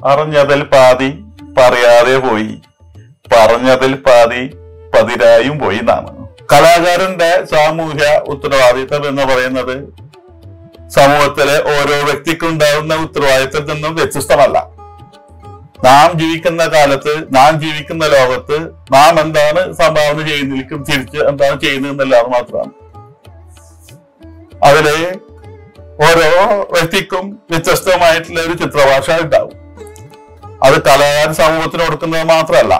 അറിഞ്ഞതിൽ പാതി പറയാതെ പോയി പറഞ്ഞതിൽ പാതി പതിരായും പോയി എന്നാണ് കലാകാരന്റെ സാമൂഹ്യ ഉത്തരവാദിത്തം എന്ന് പറയുന്നത് സമൂഹത്തിലെ ഓരോ വ്യക്തിക്കുണ്ടാകുന്ന ഉത്തരവാദിത്തത്തിൽ നിന്നും വ്യത്യസ്തമല്ല നാം ജീവിക്കുന്ന കാലത്ത് നാം ജീവിക്കുന്ന ലോകത്ത് നാം എന്താണ് സംഭാവന ചെയ്യുന്നതിലേക്കും തിരിച്ച് എന്താണ് ചെയ്യുന്നതെന്നല്ലാതെ മാത്രമാണ് അതില് ഓരോ വ്യക്തിക്കും വ്യത്യസ്തമായിട്ടുള്ള ഒരു ചിത്രഭാഷ ഉണ്ടാവും അത് കലാകാരൻ സമൂഹത്തിന് കൊടുക്കുന്നത് മാത്രമല്ല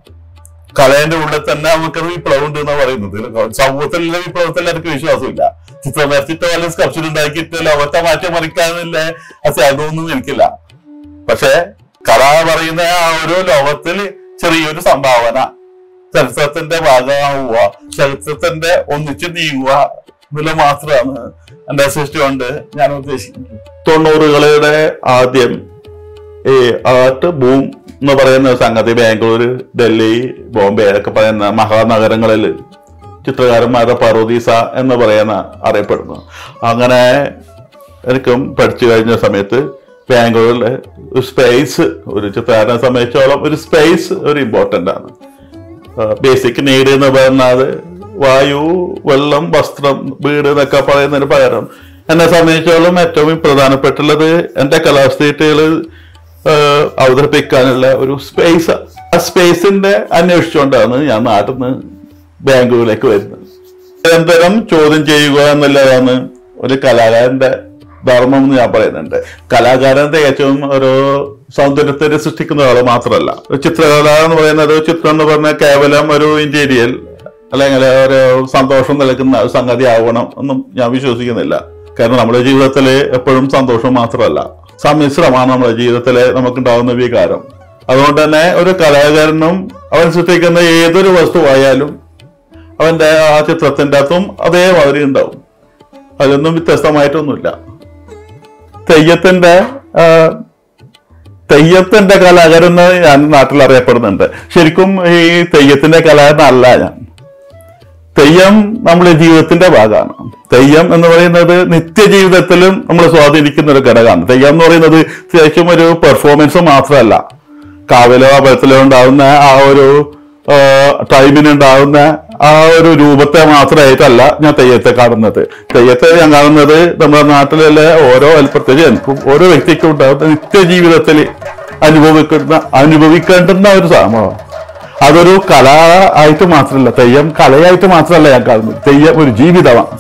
കലേന്റെ ഉള്ളിൽ തന്നെ നമുക്കൊരു വിപ്ലവം ഉണ്ട് എന്ന് പറയുന്നത് സമൂഹത്തിലുള്ള വിപ്ലവത്തിൽ എനിക്ക് വിശ്വാസമില്ല ചിത്രം വരച്ചിട്ട് വല്ല സ്കൾപ്ചർ ഉണ്ടാക്കിയിട്ട് ലോകത്തെ മാറ്റി മറിക്കാനുള്ള അതൊന്നും എനിക്കില്ല പക്ഷെ കല പറയുന്ന ആ ഒരു ലോകത്തിൽ ചെറിയൊരു സംഭാവന ചരിത്രത്തിന്റെ ഭാഗമാവുക ചരിത്രത്തിന്റെ ഒന്നിച്ച് നീങ്ങുക ഇതിൽ മാത്രമാണ് എന്റെ സൃഷ്ടി കൊണ്ട് ഞാൻ ഉദ്ദേശിക്കുന്നത് തൊണ്ണൂറുകളുടെ ആദ്യം ഈ ആർട്ട് ബൂം എന്ന് പറയുന്ന സംഗതി ബാംഗ്ലൂർ ഡൽഹി ബോംബെ ഒക്കെ പറയുന്ന മഹാനഗരങ്ങളിൽ ചിത്രകാരന്മാരുടെ പർവതീസ എന്ന് പറയുന്ന അറിയപ്പെടുന്നു അങ്ങനെ എനിക്കും പഠിച്ചു കഴിഞ്ഞ സമയത്ത് ബാംഗ്ലൂരിൽ ഒരു സ്പേസ് ഒരു ചിത്രകാരനെ സംബന്ധിച്ചോളം ഒരു സ്പേസ് ഒരു ഇമ്പോർട്ടൻ്റ് ആണ് ബേസിക് നീഡ് എന്ന് പറയുന്നത് വായു വെള്ളം വസ്ത്രം വീട് എന്നൊക്കെ പറയുന്നതിന് പകരം എന്നെ സംബന്ധിച്ചോളം ഏറ്റവും പ്രധാനപ്പെട്ടുള്ളത് എൻ്റെ കലാസ്ഥിതികൾ അവതരിപ്പിക്കാനുള്ള ഒരു സ്പേസ് ആ സ്പേസിന്റെ അന്വേഷിച്ചുകൊണ്ടാണ് ഞാൻ നാട്ടിൽ നിന്ന് ബാംഗ്ലൂരിലേക്ക് വരുന്നത് നിരന്തരം ചോദ്യം ചെയ്യുക എന്നുള്ളതാണ് ഒരു കലാകാരന്റെ ധർമ്മം എന്ന് ഞാൻ പറയുന്നുണ്ട് കലാകാരൻ തികച്ചും ഒരു സൗന്ദര്യത്തെ സൃഷ്ടിക്കുന്ന ആള് മാത്രമല്ല ഒരു ചിത്രകല എന്ന് പറയുന്നത് ഒരു ചിത്രം എന്ന് പറഞ്ഞാൽ കേവലം ഒരു ഇന്റീരിയൽ അല്ലെങ്കിൽ ഒരു സന്തോഷം നൽകുന്ന ഒരു സംഗതി ആവണം എന്നും ഞാൻ വിശ്വസിക്കുന്നില്ല കാരണം നമ്മുടെ ജീവിതത്തിൽ എപ്പോഴും സന്തോഷം മാത്രമല്ല സമ്മിശ്രമാണ് നമ്മുടെ ജീവിതത്തിൽ നമുക്കുണ്ടാകുന്ന വികാരം അതുകൊണ്ട് തന്നെ ഒരു കലാകാരനും അവൻ സൃഷ്ടിക്കുന്ന ഏതൊരു വസ്തുവായാലും അവന്റെ ആ ചിത്രത്തിന്റെ അകത്തും അതേമാതിരി ഉണ്ടാവും അതിലൊന്നും വ്യത്യസ്തമായിട്ടൊന്നുമില്ല തെയ്യത്തിന്റെ ആ, തെയ്യത്തിന്റെ കലാകാരൻ എന്ന് ഞാൻ നാട്ടിൽ അറിയപ്പെടുന്നുണ്ട് ശരിക്കും ഈ തെയ്യത്തിന്റെ കലാകാരനല്ല ഞാൻ തെയ്യം നമ്മുടെ ജീവിതത്തിന്റെ ഭാഗമാണ് തെയ്യം എന്ന് പറയുന്നത് നിത്യജീവിതത്തിലും നമ്മൾ സ്വാധീനിക്കുന്ന ഒരു ഘടകമാണ് തെയ്യം എന്ന് പറയുന്നത് ശരിക്കും ഒരു പെർഫോമൻസ് മാത്രമല്ല കാവിലോ അമ്പലത്തിലോ ഉണ്ടാവുന്ന ആ ഒരു ടൈമിനുണ്ടാവുന്ന ആ ഒരു രൂപത്തെ മാത്രമായിട്ടല്ല ഞാൻ തെയ്യത്തെ കാണുന്നത് തെയ്യത്തെ ഞാൻ കാണുന്നത് നമ്മുടെ നാട്ടിലുള്ള ഓരോ പ്രത്യേകിച്ച് എനിക്കും ഓരോ വ്യക്തിക്കും ഉണ്ടാകുന്ന നിത്യജീവിതത്തിൽ അനുഭവിക്കുന്ന അനുഭവിക്കേണ്ടുന്ന ഒരു സാധനമാണ് അതൊരു കല ആയിട്ട് മാത്രമല്ല തെയ്യം കലയായിട്ട് മാത്രമല്ല ഞാൻ കാണുന്നത് തെയ്യം ഒരു ജീവിതമാണ്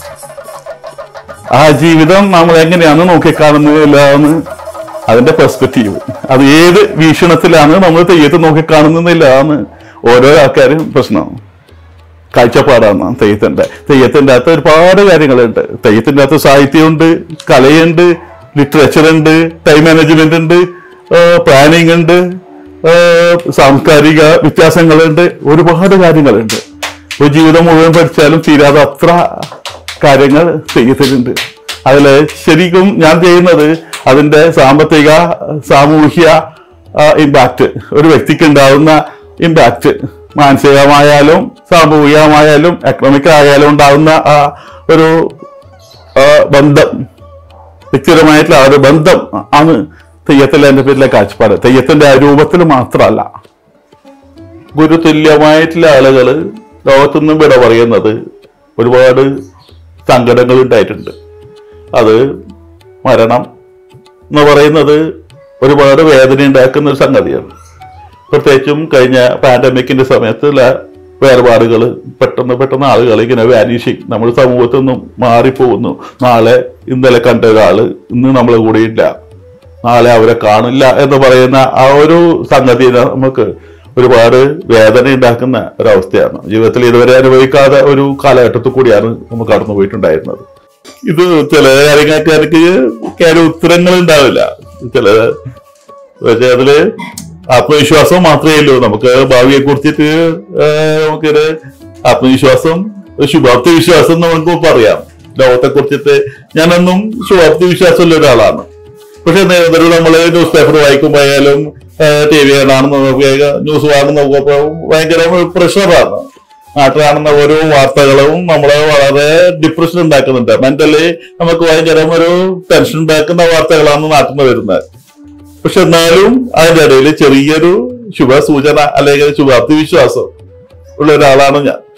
ആ ജീവിതം നമ്മൾ എങ്ങനെയാണ് നോക്കിക്കാണുന്നതിലാണ് അതിന്റെ പെർസ്പെക്റ്റീവ് അത് ഏത് വീക്ഷണത്തിലാണ് നമ്മൾ തെയ്യത്തെ നോക്കിക്കാണുന്നില്ലാണ് ഓരോ ആൾക്കാരും പ്രശ്നം കാഴ്ചപ്പാടാണ് തെയ്യത്തിന്റെ തെയ്യത്തിന്റെ അകത്ത് ഒരുപാട് കാര്യങ്ങളുണ്ട് തെയ്യത്തിന്റെ അകത്ത് സാഹിത്യമുണ്ട് കലയുണ്ട് ലിറ്ററേച്ചർ ഉണ്ട് ടൈം മാനേജ്മെന്റ് ഉണ്ട് പ്ലാനിങ് ഉണ്ട് ആ, സാംസ്കാരിക വ്യത്യാസങ്ങളുണ്ട് ഒരുപാട് കാര്യങ്ങളുണ്ട് ഒരു ജീവിതം മുഴുവൻ പഠിച്ചാലും തീരാതെ അത്ര കാര്യങ്ങൾ തെയ്യത്തിലുണ്ട് അതില് ശരിക്കും ഞാൻ ചെയ്യുന്നത് അതിന്റെ സാമ്പത്തിക സാമൂഹ്യ ഇമ്പാക്റ്റ് ഒരു വ്യക്തിക്ക് ഉണ്ടാവുന്ന ഇമ്പാക്റ്റ് മാനസികമായാലും സാമൂഹികമായാലും എക്കണോമിക് ആയാലും ഉണ്ടാവുന്ന ആ ഒരു ആ, ബന്ധം വ്യക്തിപരമായിട്ടുള്ള ആ ഒരു ബന്ധം ആണ് തെയ്യത്തിലെ എൻ്റെ പേരിലെ കാഴ്ചപ്പാട് തെയ്യത്തിന്റെ ആ രൂപത്തിൽ മാത്രമല്ല ഗുരുതുല്യമായിട്ടുള്ള ആളുകൾ ലോകത്തുനിന്നും വിട പറയുന്നത് ഒരുപാട് സങ്കടങ്ങൾ ഉണ്ടായിട്ടുണ്ട് അത് മരണം എന്ന് പറയുന്നത് ഒരുപാട് വേദന ഉണ്ടാക്കുന്ന ഒരു സംഗതിയാണ് പ്രത്യേകിച്ചും കഴിഞ്ഞ പാൻഡമിക്കിന്റെ സമയത്തുള്ള വേർപാടുകൾ പെട്ടെന്ന് പെട്ടെന്ന് ആളുകൾ ഇങ്ങനെ വാനിഷിങ് നമ്മൾ സമൂഹത്തിൽ നിന്നും മാറിപ്പോകുന്നു നാളെ ഇന്നലെ കണ്ട ഒരാള് ഇന്ന് നമ്മളെ കൂടെ ഇല്ല നാളെ അവരെ കാണില്ല എന്ന് പറയുന്ന ആ ഒരു സംഗതി നമുക്ക് ഒരുപാട് വേദന ഉണ്ടാക്കുന്ന ഒരവസ്ഥയാണ് ജീവിതത്തിൽ ഇതുവരെ അനുഭവിക്കാതെ ഒരു കാലഘട്ടത്തിൽ കൂടിയാണ് നമുക്ക് കടന്നു പോയിട്ടുണ്ടായിരുന്നത് ഇത് ചില കാര്യങ്ങൾക്കാർക്ക് കാര്യം ഉത്തരങ്ങൾ ഉണ്ടാവില്ല ചില പക്ഷെ അതില് ആത്മവിശ്വാസം മാത്രമേ ഉള്ളൂ നമുക്ക് ഭാവിയെ കുറിച്ചിട്ട് നമുക്കൊരു ആത്മവിശ്വാസം ഒരു ശുഭാപ്തി വിശ്വാസം എന്ന് നമുക്ക് പറയാം ലോകത്തെ കുറിച്ചിട്ട് ഞാനൊന്നും ശുഭാപ്തി വിശ്വാസമുള്ള ഒരാളാണ് പക്ഷെ നിരന്തരം നമ്മൾ ന്യൂസ് പേപ്പർ വായിക്കുമ്പോയാലും ടി വി കാണാണെന്ന് നോക്കിയ ന്യൂസ് കാണുന്ന നോക്കുമ്പോൾ ഭയങ്കര പ്രഷറാണ് നാട്ടിൽ കാണുന്ന ഓരോ വാർത്തകളും നമ്മളെ വളരെ ഡിപ്രഷൻ ഉണ്ടാക്കുന്നുണ്ട് മെന്റലി നമുക്ക് ഭയങ്കര ഒരു ടെൻഷൻ ഉണ്ടാക്കുന്ന വാർത്തകളാണ് നാട്ടിൽ നിന്ന് വരുന്നത് പക്ഷെ എന്നാലും അതിന്റെ ഇടയിൽ ചെറിയൊരു ശുഭസൂചന അല്ലെങ്കിൽ ശുഭാപ്തി വിശ്വാസം ഉള്ള ഒരാളാണ് ഞാൻ